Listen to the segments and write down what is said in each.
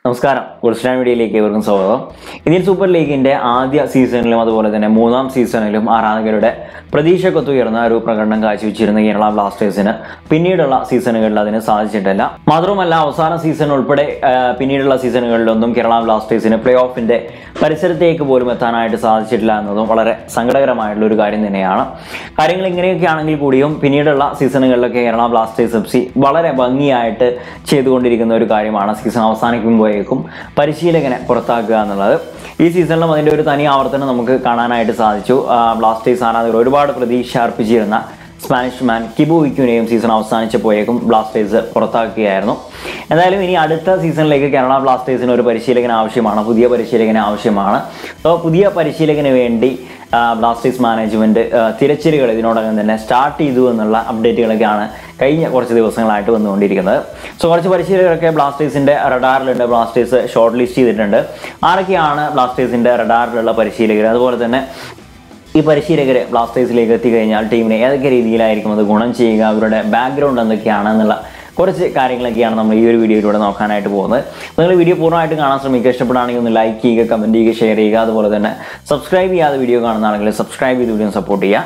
നമസ്കാരം ഗുൾസ്റ്റാൻ മീഡിയയിലേക്ക് ഏവർക്കും സ്വാഗതം ഇന്ത്യൻ സൂപ്പർ ലീഗിന്റെ ആദ്യ സീസണിലും അതുപോലെ തന്നെ മൂന്നാം സീസണിലും ആരാധകരുടെ പ്രതീക്ഷക്കൊത്തുയർന്ന ഒരു പ്രകടനം കാഴ്ചവെച്ചിരുന്ന കേരള ബ്ലാസ്റ്റേഴ്സിന് പിന്നീടുള്ള സീസണുകളിൽ അതിന് സാധിച്ചിട്ടില്ല മാത്രമല്ല അവസാന സീസൺ ഉൾപ്പെടെ ആ, പിന്നീടുള്ള സീസണുകളിലൊന്നും കേരള ബ്ലാസ്റ്റേഴ്സിന് പ്ലേ ഓഫിന്റെ പരിസരത്തേക്ക് പോലും എത്താനായിട്ട് സാധിച്ചിട്ടില്ല എന്നതും വളരെ സങ്കടകരമായിട്ടുള്ള ഒരു കാര്യം തന്നെയാണ് കാര്യങ്ങൾ ഇങ്ങനെയൊക്കെ ആണെങ്കിൽ കൂടിയും പിന്നീടുള്ള സീസണുകളിലൊക്കെ കേരള ബ്ലാസ്റ്റേഴ്സ് എഫ് സി വളരെ ഭംഗിയായിട്ട് ചെയ്തുകൊണ്ടിരിക്കുന്ന ഒരു കാര്യമാണ് സീസൺ അവസാനിക്കുമ്പോഴേക്കും പരിശീലകനെ പുറത്താക്കുക എന്നുള്ളത് ഈ സീസണിലും അതിൻ്റെ ഒരു തനി ആവർത്തനം നമുക്ക് കാണാനായിട്ട് സാധിച്ചു ആ, ബ്ലാസ്റ്റേഴ്സ് ആരാധകർ ഒരുപാട് പ്രതീക്ഷ അർപ്പിച്ചിരുന്ന സ്പാനിഷ് മാൻ കിബു വിക്യുനെയും സീസൺ അവസാനിച്ചപ്പോഴേക്കും ബ്ലാസ്റ്റേഴ്സ് പുറത്താക്കുകയായിരുന്നു എന്തായാലും ഇനി അടുത്ത സീസണിലേക്ക് കേരള ബ്ലാസ്റ്റേഴ്സിന് ഒരു പരിശീലകൻ ആവശ്യമാണ് പുതിയ പരിശീലകന് ആവശ്യമാണ് അപ്പോൾ പുതിയ പരിശീലകന് വേണ്ടി ആ, ബ്ലാസ്റ്റേഴ്സ് മാനേജ്മെന്റ് ആ, തിരച്ചിലുകൾ ഇതിനോടകം തന്നെ സ്റ്റാർട്ട് ചെയ്തു എന്നുള്ള അപ്ഡേറ്റുകളൊക്കെയാണ് കഴിഞ്ഞ കുറച്ച് ദിവസങ്ങളായിട്ട് വന്നുകൊണ്ടിരിക്കുന്നത് സോ കുറച്ച് പരിശീലകരൊക്കെ ബ്ലാസ്റ്റേഴ്സിന്റെ റഡാറിലുണ്ട് ബ്ലാസ്റ്റേഴ്സ് ഷോർട്ട് ലിസ്റ്റ് ചെയ്തിട്ടുണ്ട് ആരൊക്കെയാണ് ബ്ലാസ്റ്റേഴ്സിന്റെ റഡാറിലുള്ള പരിശീലകർ അതുപോലെ തന്നെ ഈ പരിശീലകർ ബ്ലാസ്റ്റേഴ്സിലേക്ക് എത്തിക്കഴിഞ്ഞാൽ ടീമിനെ ഏതൊക്കെ രീതിയിലായിരിക്കും അത് ഗുണം ചെയ്യുക അവരുടെ ബാക്ക്ഗ്രൗണ്ട് എന്തൊക്കെയാണ് എന്നുള്ള കുറച്ച് കാര്യങ്ങളൊക്കെയാണ് നമ്മൾ ഈ ഒരു വീഡിയോയിലൂടെ നോക്കാനായിട്ട് പോകുന്നത് നിങ്ങൾ വീഡിയോ പൂർണ്ണമായിട്ട് കാണാൻ ശ്രമിക്കുക ഇഷ്ടപ്പെടുകയാണെങ്കിൽ ഒന്ന് ലൈക്ക് ചെയ്യുക കമൻറ്റ് ചെയ്യുക ഷെയർ ചെയ്യുക അതുപോലെ തന്നെ സബ്സ്ക്രൈബ് ചെയ്യാതെ വീഡിയോ കാണുന്നതാണെങ്കിൽ സബ്സ്ക്രൈബ് ചെയ്ത് വീഡിയോ സപ്പോർട്ട് ചെയ്യുക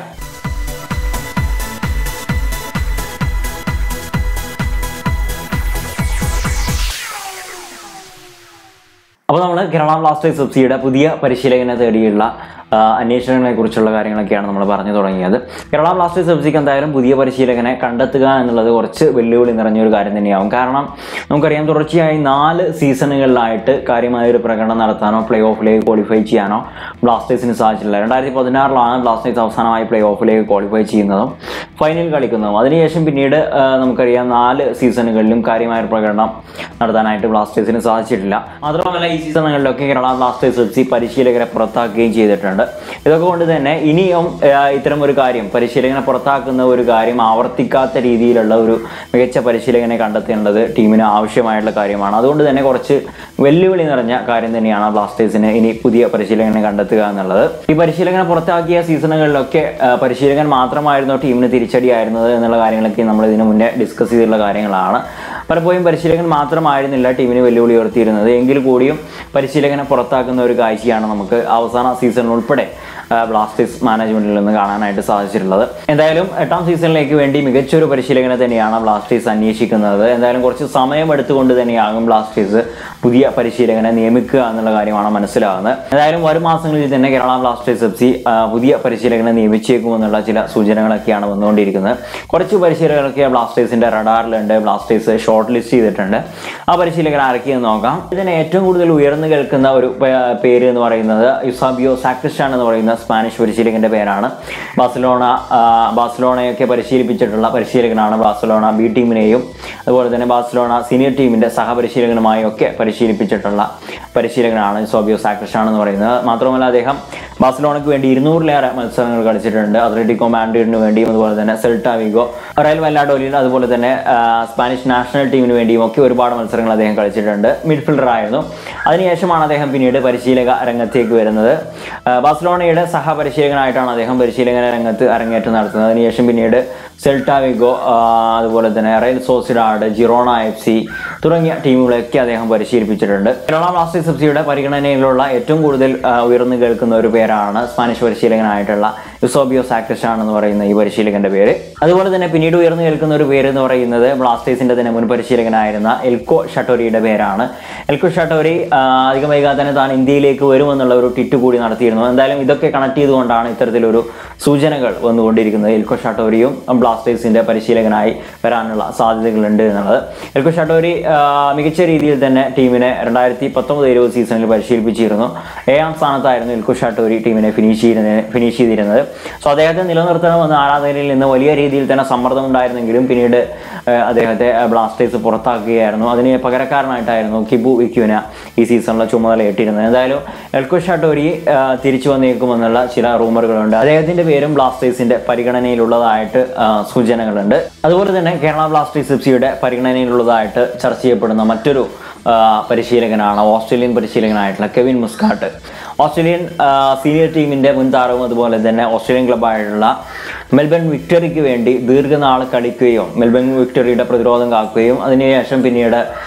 അപ്പോൾ നമ്മൾ കേരള ബ്ലാസ്റ്റേഴ്സ് എഫ് സിയുടെ പുതിയ പരിശീലകനെ തേടിയുള്ള ആ, അന്വേഷണങ്ങളെ കുറിച്ചുള്ള കാര്യങ്ങളൊക്കെയാണ് നമ്മൾ പറഞ്ഞു തുടങ്ങിയത് കേരള ബ്ലാസ്റ്റേഴ്സ് എഫ് സിക്ക് എന്തായാലും പുതിയ പരിശീലകനെ കണ്ടെത്തുക എന്നുള്ളത് കുറച്ച് വെല്ലുവിളി നിറഞ്ഞ ഒരു കാര്യം തന്നെയാവും കാരണം നമുക്കറിയാം തുടർച്ചയായി നാല് സീസണുകളിലായിട്ട് കാര്യമായ ഒരു പ്രകടനം നടത്താനോ പ്ലേ ഓഫിലേക്ക് ക്വാളിഫൈ ചെയ്യാനോ ബ്ലാസ്റ്റേഴ്സിന് സാധിച്ചിട്ടില്ല രണ്ടായിരത്തി പതിനാറിലാണ് ബ്ലാസ്റ്റേഴ്സ് അവസാനമായി പ്ലേ ഓഫിലേക്ക് ക്വാളിഫൈ ചെയ്യുന്നതും ഫൈനൽ കളിക്കുന്നതും അതിനുശേഷം പിന്നീട് ആ, നമുക്കറിയാം നാല് സീസണുകളിലും കാര്യമായ ഒരു പ്രകടനം നടത്താനായിട്ട് ബ്ലാസ്റ്റേഴ്സിന് സാധിച്ചിട്ടില്ല മാത്രമല്ല ഈ സീസണുകളിലൊക്കെ കേരള ബ്ലാസ്റ്റേഴ്സ് എഫ് സി പരിശീലകരെ പുറത്താക്കുകയും ചെയ്തിട്ടുണ്ട് ഇതൊക്കെ കൊണ്ട് തന്നെ ഇനിയും ആ, ഇത്തരം ഒരു കാര്യം പരിശീലകനെ പുറത്താക്കുന്ന ഒരു കാര്യം ആവർത്തിക്കാത്ത രീതിയിലുള്ള ഒരു മികച്ച പരിശീലകനെ കണ്ടെത്തേണ്ടത് ടീമിന് ആവശ്യമായിട്ടുള്ള കാര്യമാണ് അതുകൊണ്ട് തന്നെ കുറച്ച് വെല്ലുവിളി നിറഞ്ഞ കാര്യം തന്നെയാണ് ബ്ലാസ്റ്റേഴ്സിന് ഇനി പുതിയ പരിശീലകനെ കണ്ടെത്തുക എന്നുള്ളത് ഈ പരിശീലകനെ പുറത്താക്കിയ സീസണുകളിലൊക്കെ ആ, പരിശീലകൻ മാത്രമായിരുന്നു ടീമിന് തിരിച്ചടിയായിരുന്നത് എന്നുള്ള കാര്യങ്ങളൊക്കെ നമ്മൾ ഇതിനു മുന്നേ ഡിസ്കസ് ചെയ്തിട്ടുള്ള കാര്യങ്ങളാണ് പലപ്പോഴും പരിശീലകൻ മാത്രമായിരുന്നില്ല ടീമിന് വെല്ലുവിളി ഉയർത്തിയിരുന്നത് എങ്കിൽ കൂടിയും പരിശീലകനെ പുറത്താക്കുന്ന ഒരു കാഴ്ചയാണ് നമുക്ക് അവസാന സീസൺ ഉൾപ്പെടെ ആ, ബ്ലാസ്റ്റേഴ്സ് മാനേജ്മെന്റിൽ നിന്ന് കാണാനായിട്ട് സാധിച്ചിട്ടുള്ളത് എന്തായാലും എട്ടാം സീസണിലേക്ക് വേണ്ടി മികച്ചൊരു പരിശീലകനെ തന്നെയാണ് ബ്ലാസ്റ്റേഴ്സ് അന്വേഷിക്കുന്നത് എന്തായാലും കുറച്ച് സമയം എടുത്തുകൊണ്ട് തന്നെയാകും ബ്ലാസ്റ്റേഴ്സ് പുതിയ പരിശീലകനെ നിയമിക്കുക എന്നുള്ള കാര്യമാണ് മനസ്സിലാകുന്നത് എന്തായാലും വരും മാസങ്ങളിൽ തന്നെ കേരള ബ്ലാസ്റ്റേഴ്സ് എഫ് സി പുതിയ പരിശീലകനെ നിയമിച്ചേക്കുമെന്നുള്ള ചില സൂചനകളൊക്കെയാണ് വന്നുകൊണ്ടിരിക്കുന്നത് കുറച്ച് പരിശീലകരൊക്കെ ബ്ലാസ്റ്റേഴ്സിന്റെ റഡാറിലുണ്ട് ബ്ലാസ്റ്റേഴ്സ് ഷോർട്ട് ലിസ്റ്റ് ചെയ്തിട്ടുണ്ട് ആ പരിശീലകർ ആരൊക്കെയെന്ന് നോക്കാം ഇതിന് ഏറ്റവും കൂടുതൽ ഉയർന്നു കേൾക്കുന്ന ഒരു പേ- പേര് എന്ന് പറയുന്നത് യുസാബിയോ സാക്രിസ്റ്റാൻ എന്ന് പറയുന്ന സ്പാനിഷ് പരിശീലകന്റെ പേരാണ് ബാഴ്സലോണ ആ, ബാഴ്സലോണയൊക്കെ പരിശീലിപ്പിച്ചിട്ടുള്ള പരിശീലകനാണ് ബാഴ്സലോണ ബി ടീമിനെയും അതുപോലെ തന്നെ ബാഴ്സലോണ സീനിയർ ടീമിന്റെ സഹപരിശീലകനുമായും ഒക്കെ പരിശീലിപ്പിച്ചിട്ടുള്ള പരിശീലകനാണ് സോബിയോ സാക്രിസ്റ്റാൻ എന്ന് പറയുന്നത് മാത്രമല്ല അദ്ദേഹം ബാഴ്സലോണയ്ക്ക് വേണ്ടി ഇരുന്നൂറിലേറെ മത്സരങ്ങൾ കളിച്ചിട്ടുണ്ട് അത്ലറ്റിക്കോ മാൻഡ്രിഡിന് വേണ്ടിയും അതുപോലെ തന്നെ സെൽട്ട വിഗോ റയൽ വല്ലാഡോലിൽ അതുപോലെ തന്നെ ആ, സ്പാനിഷ് നാഷണൽ ടീമിന് വേണ്ടിയും ഒക്കെ ഒരുപാട് മത്സരങ്ങൾ അദ്ദേഹം കളിച്ചിട്ടുണ്ട് മിഡ്ഫീൽഡർ ആയിരുന്നു അതിനുശേഷമാണ് അദ്ദേഹം പിന്നീട് പരിശീലക രംഗത്തേക്ക് വരുന്നത് ആ, ബാഴ്സലോണയുടെ സഹപരിശീലകനായിട്ടാണ് അദ്ദേഹം പരിശീലകന രംഗത്ത് അരങ്ങേറ്റം നടത്തുന്നത് അതിനുശേഷം പിന്നീട് സെൽട്ട വിഗോ ആ, അതുപോലെ തന്നെ Real Sociedad Girona F C തുടങ്ങിയ ടീമുകളെയൊക്കെ അദ്ദേഹം പരിശീലിപ്പിച്ചിട്ടുണ്ട് കേരള ബ്ലാസ്റ്റേഴ്സ് എഫ് സിയുടെ പരിഗണനയിലുള്ള ഏറ്റവും കൂടുതൽ ആ, ഉയർന്നു കേൾക്കുന്ന ഒരു പേരാണ് സ്പാനിഷ് പരിശീലകനായിട്ടുള്ള യുസോബിയോ സാക്രിസ്റ്റാൻ എന്ന് പറയുന്ന ഈ പരിശീലകന്റെ പേര് അതുപോലെ തന്നെ പിന്നീട് ഉയർന്നു കേൾക്കുന്ന ഒരു പേര് എന്ന് പറയുന്നത് ബ്ലാസ്റ്റേഴ്സിന്റെ തന്നെ മുൻ പരിശീലകനായിരുന്ന എൽക്കോ ഷട്ടോരിയുടെ പേരാണ് എൽക്കോ ഷട്ടോരി ആ, അധികം വൈകാതെ തന്നെ താൻ ഇന്ത്യയിലേക്ക് വരുമെന്നുള്ള ഒരു ട്വിറ്റ് കൂടി നടത്തിയിരുന്നു എന്തായാലും ഇതൊക്കെ കണക്ട് ചെയ്തുകൊണ്ടാണ് ഇത്തരത്തിലൊരു സൂചനകൾ വന്നുകൊണ്ടിരിക്കുന്നത് എൽക്കോ ഷട്ടോരിയും ബ്ലാസ്റ്റേഴ്സിന്റെ പരിശീലകനായി വരാനുള്ള സാധ്യതകളുണ്ട് എന്നുള്ളത് എൽക്കോ ഷട്ടോരി ആ, മികച്ച രീതിയിൽ തന്നെ ടീമിനെ രണ്ടായിരത്തി പത്തൊമ്പത് ഇരുപത് സീസണിൽ പരിശീലിപ്പിച്ചിരുന്നു ഏഴാം സ്ഥാനത്തായിരുന്നു എൽക്കോ ഷട്ടോരി ടീമിനെ ഫിനിഷ് ചെയ്തിരുന്നത് ഫിനിഷ് ചെയ്തിരുന്നത് സോ അദ്ദേഹത്തെ നിലനിർത്തണമെന്ന് ആരാധകരിൽ നിന്ന് വലിയ രീതിയിൽ തന്നെ സമ്മർദ്ദം ഉണ്ടായിരുന്നെങ്കിലും പിന്നീട് ആ, അദ്ദേഹത്തെ ആ, ബ്ലാസ്റ്റേഴ്സ് പുറത്താക്കുകയായിരുന്നു അതിന് പകരക്കാരനായിട്ടായിരുന്നു കിബു വിക്യുന ഈ സീസണിലെ ചുമതല ഏറ്റിരുന്നത് എന്തായാലും എൽക്കോ ഷട്ടോരി ആ, തിരിച്ചു വന്നേക്കുമെന്നുള്ള ചില റൂമറുകളുണ്ട് അദ്ദേഹത്തിന്റെ പേരും ബ്ലാസ്റ്റേഴ്സിന്റെ പരിഗണനയിലുള്ളതായിട്ട് ആ, സൂചനകളുണ്ട് അതുപോലെ തന്നെ കേരള ബ്ലാസ്റ്റേഴ്സ് എഫ് സിയുടെ പരിഗണനയിലുള്ളതായിട്ട് ചർച്ച ചെയ്യപ്പെടുന്ന മറ്റൊരു ആ, പരിശീലകനാണ് ഓസ്ട്രേലിയൻ പരിശീലകനായിട്ടുള്ള കെവിൻ മുസ്കാട്ട് ഓസ്ട്രേലിയൻ ആ, സീനിയർ ടീമിന്റെ മുൻ താരവും അതുപോലെ തന്നെ ഓസ്ട്രേലിയൻ ക്ലബ്ബായിട്ടുള്ള മെൽബൺ വിക്ടറിക്ക് വേണ്ടി ദീർഘനാൾ കളിക്കുകയും മെൽബൺ വിക്ടറിയുടെ പ്രതിരോധം കാക്കുകയും അതിനുശേഷം പിന്നീട്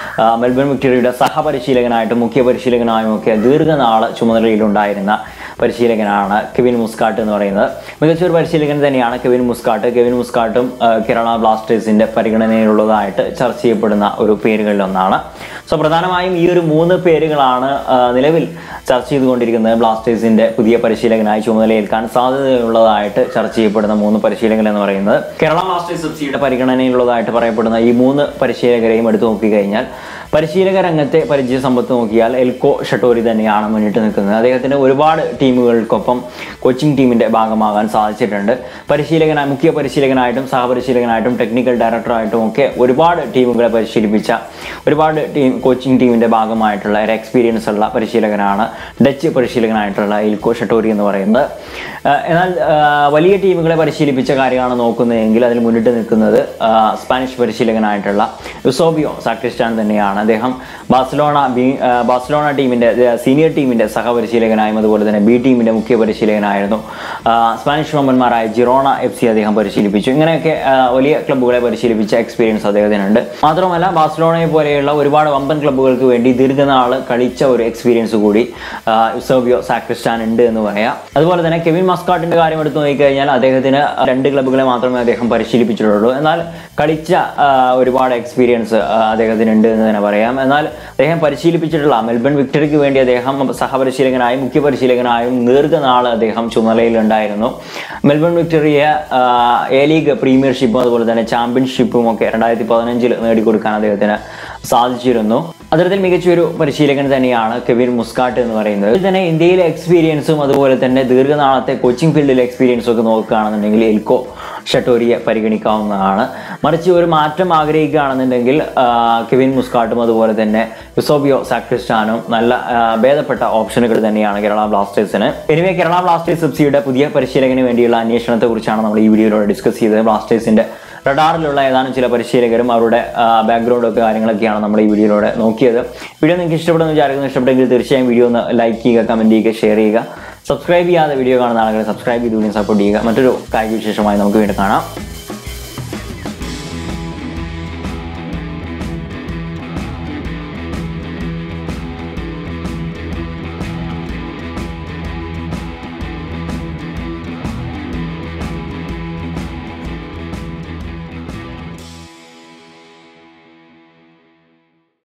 ആ, മെൽബൺ വിക്ടോറിയയുടെ സഹപരിശീലകനായിട്ടും മുഖ്യ പരിശീലകനായും ഒക്കെ ദീർഘനാൾ ചുമതലയിലുണ്ടായിരുന്ന പരിശീലകനാണ് കെവിൻ മുസ്കാട്ട് എന്ന് പറയുന്നത് മികച്ച ഒരു പരിശീലകൻ തന്നെയാണ് കെവിൻ മുസ്കാട്ട് കെവിൻ മുസ്കാട്ടും ആ, കേരള ബ്ലാസ്റ്റേഴ്സിന്റെ പരിഗണനയിലുള്ളതായിട്ട് ചർച്ച ചെയ്യപ്പെടുന്ന ഒരു പേരുകളിലൊന്നാണ് സോ പ്രധാനമായും ഈ ഒരു മൂന്ന് പേരുകളാണ് ആ, നിലവിൽ ചർച്ച ചെയ്തുകൊണ്ടിരിക്കുന്നത് ബ്ലാസ്റ്റേഴ്സിന്റെ പുതിയ പരിശീലകനായി ചുമതലയേൽക്കാൻ സാധ്യതയുള്ളതായിട്ട് ചർച്ച ചെയ്യപ്പെടുന്ന മൂന്ന് പരിശീലകൻ എന്ന് പറയുന്നത് കേരള ബ്ലാസ്റ്റേഴ്സ് എഫ് സിയുടെ പരിഗണനയിലുള്ളതായിട്ട് പറയപ്പെടുന്ന ഈ മൂന്ന് പരിശീലകരെയും എടുത്തു നോക്കിക്കഴിഞ്ഞാൽ പരിശീലക രംഗത്തെ പരിചയ സമ്പത്ത് നോക്കിയാൽ എൽക്കോ ഷട്ടോരി തന്നെയാണ് മുന്നിട്ട് നിൽക്കുന്നത് അദ്ദേഹത്തിന് ഒരുപാട് ടീമുകൾക്കൊപ്പം കോച്ചിങ് ടീമിന്റെ ഭാഗമാകാൻ സാധിച്ചിട്ടുണ്ട് പരിശീലകനായി മുഖ്യ പരിശീലകനായിട്ടും സഹപരിശീലകനായിട്ടും ടെക്നിക്കൽ ഡയറക്ടറായിട്ടും ഒക്കെ ഒരുപാട് ടീമുകളെ പരിശീലിപ്പിച്ച ഒരുപാട് ടീം കോച്ചിങ് ടീമിന്റെ ഭാഗമായിട്ടുള്ള ഒരു എക്സ്പീരിയൻസ് ഉള്ള പരിശീലകനാണ് ഡച്ച് പരിശീലകനായിട്ടുള്ള ഇൽക്കോ ഷട്ടോരി എന്ന് പറയുന്നത് ആ, എന്നാൽ ആ, വലിയ ടീമുകളെ പരിശീലിപ്പിച്ച കാര്യമാണ് നോക്കുന്നതെങ്കിൽ അതിൽ മുന്നിട്ട് നിൽക്കുന്നത് ആ, സ്പാനിഷ് പരിശീലകനായിട്ടുള്ള യുസോബിയോ സാക്രിസ്റ്റാൻ തന്നെയാണ് അദ്ദേഹം ബാഴ്സലോണ ബി ആ, ബാഴ്സലോണ ടീമിന്റെ ആ, സീനിയർ ടീമിന്റെ സഹപരിശീലകനായും അതുപോലെ തന്നെ ബി ടീമിന്റെ മുഖ്യ പരിശീലകനായിരുന്നു ആ, സ്പാനിഷ് വമ്പന്മാരായ ജിറോണ എഫ് സി അദ്ദേഹം പരിശീലിപ്പിച്ചു ഇങ്ങനെയൊക്കെ ആ, വലിയ ക്ലബ്ബുകളെ പരിശീലിപ്പിച്ച എക്സ്പീരിയൻസ് അദ്ദേഹത്തിനുണ്ട് മാത്രമല്ല ബാഴ്സലോണയെ പോലെയുള്ള ഒരുപാട് വമ്പൻ ക്ലബ്ബുകൾക്ക് വേണ്ടി ദീർഘനാൾ കളിച്ച ഒരു എക്സ്പീരിയൻസ് കൂടി ആ, യുസോബിയോ സാക്രിസ്റ്റാൻ ഉണ്ട് എന്ന് പറയാം അതുപോലെ തന്നെ കെവിൻ മസ്കാട്ടിന്റെ കാര്യം എടുത്തു നോക്കിക്കഴിഞ്ഞാൽ അദ്ദേഹത്തിന് രണ്ട് ക്ലബ്ബുകളെ മാത്രമേ അദ്ദേഹം പരിശീലിപ്പിച്ചിട്ടുള്ളൂ എന്നാൽ കളിച്ച ആ, ഒരുപാട് എക്സ്പീരിയൻസ് അദ്ദേഹത്തിന് ഉണ്ട് എന്ന് തന്നെ പറയാം എന്നാൽ അദ്ദേഹം പരിശീലിപ്പിച്ചിട്ടുള്ള മെൽബൺ വിക്ടറിക്ക് വേണ്ടി അദ്ദേഹം സഹപരിശീലകനായും മുഖ്യ പരിശീലകനായും ദീർഘനാൾ അദ്ദേഹം ചുമതലയിലുണ്ടായിരുന്നു മെൽബൺ വിക്ടറിയെ ആ, എ ലീഗ് പ്രീമിയർഷിപ്പും അതുപോലെ തന്നെ ചാമ്പ്യൻഷിപ്പും ഒക്കെ രണ്ടായിരത്തി പതിനഞ്ചിൽ നേടിക്കൊടുക്കാൻ അദ്ദേഹത്തിന് സാധിച്ചിരുന്നു അത്തരത്തിൽ മികച്ചൊരു പരിശീലകൻ തന്നെയാണ് കെവിൻ മുസ്കാട്ട് എന്ന് പറയുന്നത് ഇതിൽ തന്നെ ഇന്ത്യയിലെ എക്സ്പീരിയൻസും അതുപോലെ തന്നെ ദീർഘനാളത്തെ കോച്ചിങ് ഫീൽഡിലെ എക്സ്പീരിയൻസും ഒക്കെ നോക്കുകയാണെന്നുണ്ടെങ്കിൽ എൽക്കോ ഷട്ടോരിയെ പരിഗണിക്കാവുന്നതാണ് മറിച്ച് ഒരു മാറ്റം ആഗ്രഹിക്കുകയാണെന്നുണ്ടെങ്കിൽ ആ, കെവിൻ മുസ്കാട്ടും അതുപോലെ തന്നെ യുസോബിയോ സാക്രിസ്റ്റാനും നല്ല ആ, ഭേദപ്പെട്ട ഓപ്ഷനുകൾ തന്നെയാണ് കേരള ബ്ലാസ്റ്റേഴ്സിന് എനിവേ കേരള ബ്ലാസ്റ്റേഴ്സ് എഫ് സിയുടെ പുതിയ പരിശീലകന് വേണ്ടിയുള്ള അന്വേഷണത്തെ കുറിച്ചാണ് നമ്മൾ ഈ വീഡിയോയിലൂടെ ഡിസ്കസ് ചെയ്തത് ബ്ലാസ്റ്റേഴ്സിന്റെ റഡാറിലുള്ള ഏതാനും ചില പരിശീലകരും അവരുടെ ബാക്ക്ഗ്രൗണ്ട് ഒക്കെ കാര്യങ്ങളൊക്കെയാണ് നമ്മൾ ഈ വീഡിയോയിലൂടെ നോക്കിയത് വീഡിയോ നിങ്ങൾക്ക് ഇഷ്ടപ്പെടുന്ന വിചാരിക്കുന്നു ഇഷ്ടപ്പെട്ടെങ്കിൽ തീർച്ചയായും വീഡിയോ ഒന്ന് ലൈക്ക് ചെയ്യുക കമൻറ്റ് ചെയ്യുക ഷെയർ ചെയ്യുക സബ്സ്ക്രൈബ് ചെയ്യാതെ വീഡിയോ കാണുന്ന ആളുകളെ സബ്സ്ക്രൈബ് ചെയ്ത് വീഡിയോ സപ്പോർട്ട് ചെയ്യുക മറ്റൊരു കായിക വിശേഷമായി നമുക്ക് വീണ്ടും കാണാം